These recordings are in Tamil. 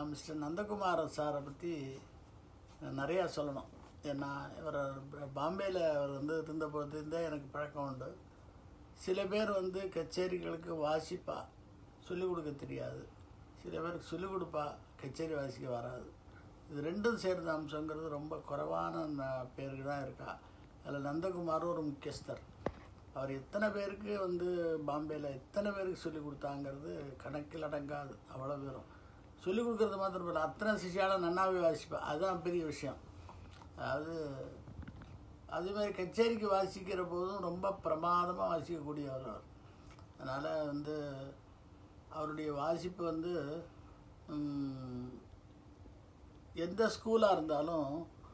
மிஸ்டர் நந்தகுமாரன் சாரை பற்றி நிறையா சொல்லணும் ஏன்னா இவர் பாம்பேயில் அவர் வந்து இருந்த போது இருந்தே எனக்கு பழக்கம் உண்டு சில பேர் வந்து கச்சேரிகளுக்கு வாசிப்பா சொல்லிக் கொடுக்க தெரியாது சில பேருக்கு சொல்லிக் கொடுப்பா கச்சேரி வாசிக்க வராது இது ரெண்டும் சேர்ந்த அம்சங்கிறது ரொம்ப குறைவான ந- பேருக்கு தான் இருக்கா அதில் நந்தகுமாரும் ஒரு முக்கியஸ்தர் அவர் எத்தனை பேருக்கு வந்து பாம்பேயில் எத்தனை பேருக்கு சொல்லிக் கொடுத்தாங்கிறது கணக்கில் அடங்காது அவ்வளோ பேரும் சொல்லிக் கொடுக்குறது மாத்திரம் இல்லை அத்தனை சிஷியாலும் நன்னாவே வாசிப்பா அதுதான் பெரிய விஷயம் அதாவது அதே மாதிரி கச்சேரிக்கு வாசிக்கிற போதும் ரொம்ப பிரமாதமாக வாசிக்கக்கூடியவர் அவர் அதனால் வந்து அவருடைய வாசிப்பு வந்து ம், எந்த ஸ்கூலாக இருந்தாலும்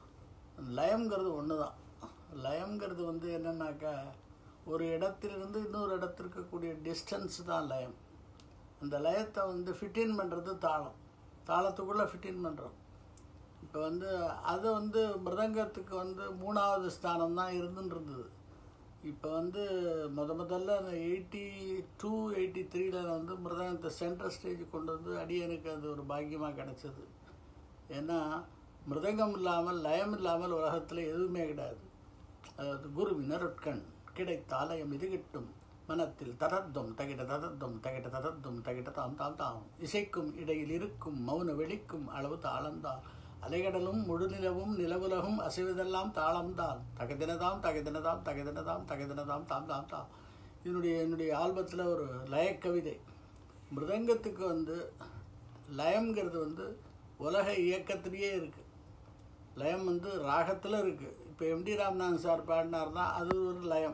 லயம்ங்கிறது ஒன்று தான் லயம்ங்கிறது வந்து என்னன்னாக்கா ஒரு இடத்திலிருந்து இன்னொரு இடத்திற்கு இருக்கக்கூடிய டிஸ்டன்ஸ் தான் லயம் அந்த லயத்தை வந்து ஃபிட்டின் பண்ணுறது தாளம் தாளத்துக்குள்ளே ஃபிட்டின் பண்ணுறோம் இப்போ வந்து அது வந்து மிருதங்கத்துக்கு வந்து மூணாவது ஸ்தானம் தான் இருந்துன்னு இருந்தது இப்போ வந்து முத முதல்ல அந்த எயிட்டி டூ எயிட்டி த்ரீல வந்து மிருதங்கத்தை சென்ட்ரல் ஸ்டேஜ் கொண்டு வந்து அடியனுக்கு அது ஒரு பாக்கியமாக கிடச்சிது ஏன்னா மிருதங்கம் இல்லாமல் லயம் இல்லாமல் உலகத்தில் எதுவுமே கிடையாது அதாவது குருவினர் உட்கண் கிடைத்த லயம் இது கிட்டும் மனத்தில் ததத்தும் தகிட ததத்தும் தகிட ததத்தும் தகிட தாம் தாம் தாம் இசைக்கும் இடையில் இருக்கும் மௌன வெளிக்கும் அளவு தாளம்தான் அலைகடலும் முழுநிலவும் நிலவுலகும் அசைவதெல்லாம் தாளம்தான் தகதினதாம் தகதினதாம் தகதினதாம் தகதினதாம் தாம் தாம் தாம் இதனுடைய என்னுடைய ஆல்பத்தில் ஒரு லயக்கவிதை மிருதங்கத்துக்கு வந்து லயம்ங்கிறது வந்து உலக இயக்கத்திலேயே இருக்குது லயம் வந்து ராகத்தில் இருக்குது இப்போ எம்டி ராமநாதன் சார் பாடினார்னா அது ஒரு லயம்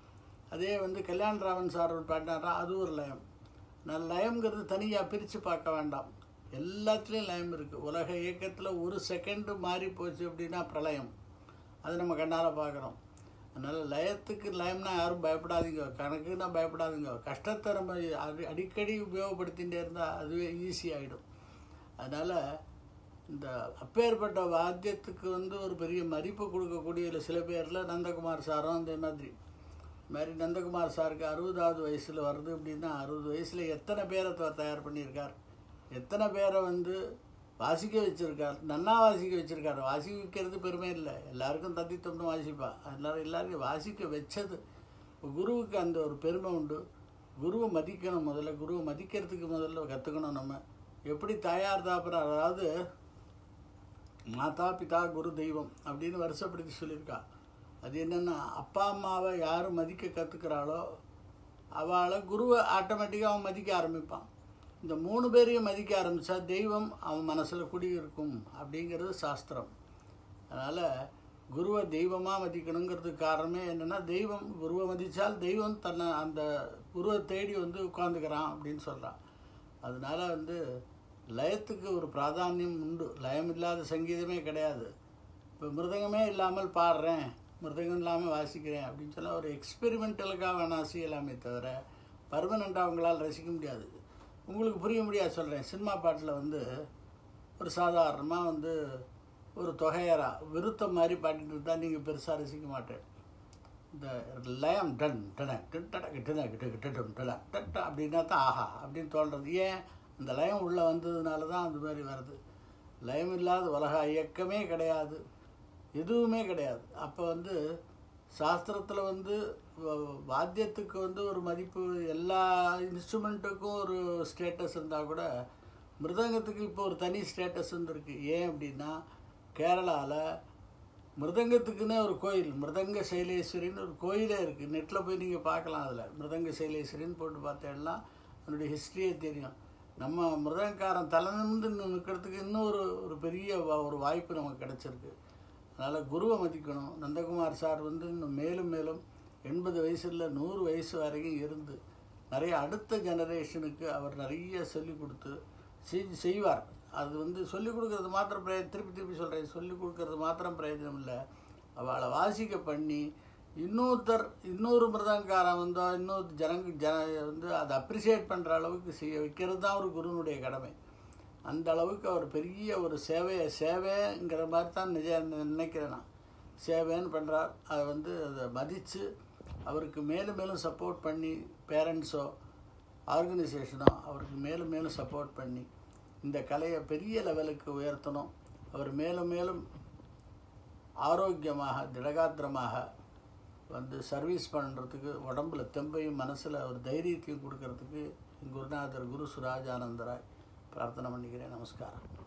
அதே வந்து கல்யாணராமன் சார் பாடினார்னா அது ஒரு லயம் நான் லயம்ங்கிறது தனியாக பிரித்து பார்க்க வேண்டாம் எல்லாத்துலேயும் லயம் இருக்குது உலக இயக்கத்தில் ஒரு செகண்டு மாறி போச்சு அப்படின்னா பிரளயம் அது நம்ம கண்ணால் பார்க்குறோம் அதனால் லயத்துக்கு லயம்னா யாரும் பயப்படாதீங்க கணக்குன்னா பயப்படாதீங்க கஷ்டத்தை நம்ம அடி அடிக்கடி உபயோகப்படுத்திகிட்டே இருந்தால் அதுவே ஈஸி ஆகிடும் அதனால் இந்த அப்பேற்பட்ட வாத்தியத்துக்கு வந்து ஒரு பெரிய மதிப்பு கொடுக்கக்கூடிய சில பேரில் நந்தகுமார் சாரும் அந்த மாதிரி இது மாதிரி நந்தகுமார் சாருக்கு அறுபதாவது வயசில் வருது அப்படின்னா அறுபது வயசில் எத்தனை பேரை த- தயார் பண்ணியிருக்கார் எத்தனை பேரை வந்து வாசிக்க வச்சுருக்கார் நன்னா வாசிக்க வச்சுருக்கார் வாசிக்க வைக்கிறது பெருமை இல்லை எல்லாருக்கும் தத்தி தொண்டு வாசிப்பா எல்லாரும் எல்லாருக்கும் வாசிக்க வச்சது குருவுக்கு அந்த ஒரு பெருமை உண்டு குருவை மதிக்கணும் முதல்ல குருவை மதிக்கிறதுக்கு முதல்ல கற்றுக்கணும் நம்ம எப்படி தாயார் தாப்புறார் அதாவது மாதா பிதா குரு தெய்வம் அப்படின்னு வருஷப்படுத்தி சொல்லியிருக்கா அது என்னென்னா அப்பா அம்மாவை யார் மதிக்க கற்றுக்கிறாளோ அவளை குருவை ஆட்டோமேட்டிக்காக அவன் மதிக்க ஆரம்பிப்பான் இந்த மூணு பேரையும் மதிக்க ஆரம்பித்தா தெய்வம் அவன் மனசில் குடியிருக்கும் அப்படிங்கிறது சாஸ்திரம் அதனால் குருவை தெய்வமாக மதிக்கணுங்கிறதுக்கு காரணமே என்னென்னா தெய்வம் குருவை மதித்தால் தெய்வம் தன்னை அந்த குருவை தேடி வந்து உட்காந்துக்கிறான் அப்படின்னு சொல்கிறான் அதனால வந்து லயத்துக்கு ஒரு பிராதானியம் உண்டு லயம் இல்லாத சங்கீதமே கிடையாது இப்போ மிருதங்கமே இல்லாமல் பாடுறேன் மிருதங்கம் இல்லாமல் வாசிக்கிறேன் அப்படின்னு சொன்னால் ஒரு எக்ஸ்பெரிமெண்டலுக்காக வேணால் செய்யலாமே தவிர பர்மனெண்ட்டாக அவங்களால் ரசிக்க முடியாது உங்களுக்கு புரிய முடியாது சொல்கிறேன் சினிமா பாட்டில் வந்து ஒரு சாதாரணமாக வந்து ஒரு தொகையரா விருத்தம் மாதிரி பாடிட்டு இருந்தால் நீங்கள் பெருசாக ரசிக்க மாட்டேன் இந்த லயம் டன் டன டன் டடக்கு டனக்கு டக்கு டடம் டட டட்ட அப்படின்னா தான் ஆஹா அப்படின்னு தோன்றது ஏன் அந்த லயம் உள்ளே வந்ததுனால தான் அந்த மாதிரி வருது லயம் இல்லாத உலக இயக்கமே கிடையாது எதுவுமே கிடையாது அப்போ வந்து சாஸ்திரத்தில் வந்து வ- வாத்தியத்துக்கு வந்து ஒரு மதிப்பு எல்லா இன்ஸ்ட்ருமெண்ட்டுக்கும் ஒரு ஸ்டேட்டஸ் இருந்தால் கூட மிருதங்கத்துக்கு இப்போ ஒரு தனி ஸ்டேட்டஸ் வந்துருக்கு ஏன் அப்படின்னா கேரளாவில் மிருதங்கத்துக்குன்னே ஒரு கோயில் மிருதங்க சைலேஸ்வரின்னு ஒரு கோயிலே இருக்குது நெட்டில் போய் நீங்கள் பார்க்கலாம் அதில் மிருதங்க சைலேஸ்வரின்னு போட்டு பார்த்தேன்னா அதனுடைய ஹிஸ்ட்ரியே தெரியும் நம்ம மிருதங்கக்காரன் தலை நிமிர்ந்து நிற்கிறதுக்கு இன்னும் ஒரு ஒரு பெரிய வா- ஒரு வாய்ப்பு நமக்கு கிடச்சிருக்கு அதனால் குருவை மதிக்கணும் நந்தகுமார் சார் வந்து இன்னும் மேலும் மேலும் எண்பது வயசுல நூறு வயசு வரைக்கும் இருந்து நிறைய அடுத்த ஜெனரேஷனுக்கு அவர் நிறைய சொல்லிக் கொடுத்து செஞ்சு செய்வார் அது வந்து சொல்லிக் கொடுக்கறது மாத்திரம் பிரய திருப்பி திருப்பி சொல்கிறேன் சொல்லிக் கொடுக்கறது மாத்திரம் பிரயோஜனம் இல்லை அவளை வாசிக்க பண்ணி இன்னொருத்தர் இன்னொரு மிருதங்காரன் வந்தோ இன்னொரு ஜனங்க ஜன வந்து அதை அப்ரிஷியேட் பண்ணுற அளவுக்கு செய்ய வைக்கிறது தான் ஒரு குருனுடைய கடமை அந்த அளவுக்கு அவர் பெரிய ஒரு சேவையை சேவைங்கிற மாதிரி தான் நிஜ நினைக்கிறேன் நான் சேவைன்னு பண்ணுறார் அதை வந்து அதை மதித்து அவருக்கு மேலும் மேலும் சப்போர்ட் பண்ணி பேரண்ட்ஸோ ஆர்கனைசேஷனோ அவருக்கு மேலும் மேலும் சப்போர்ட் பண்ணி இந்த கலையை பெரிய லெவலுக்கு உயர்த்தணும் அவர் மேலும் மேலும் ஆரோக்கியமாக திடகாத்திரமாக வந்து சர்வீஸ் பண்ணுறதுக்கு உடம்புல தெம்பையும் மனசில் ஒரு தைரியத்தையும் கொடுக்கறதுக்கு குருநாதர் குரு சுராஜானந்தராய் பிரார்த்தனை பண்ணிக்கிறேன் நமஸ்காரம்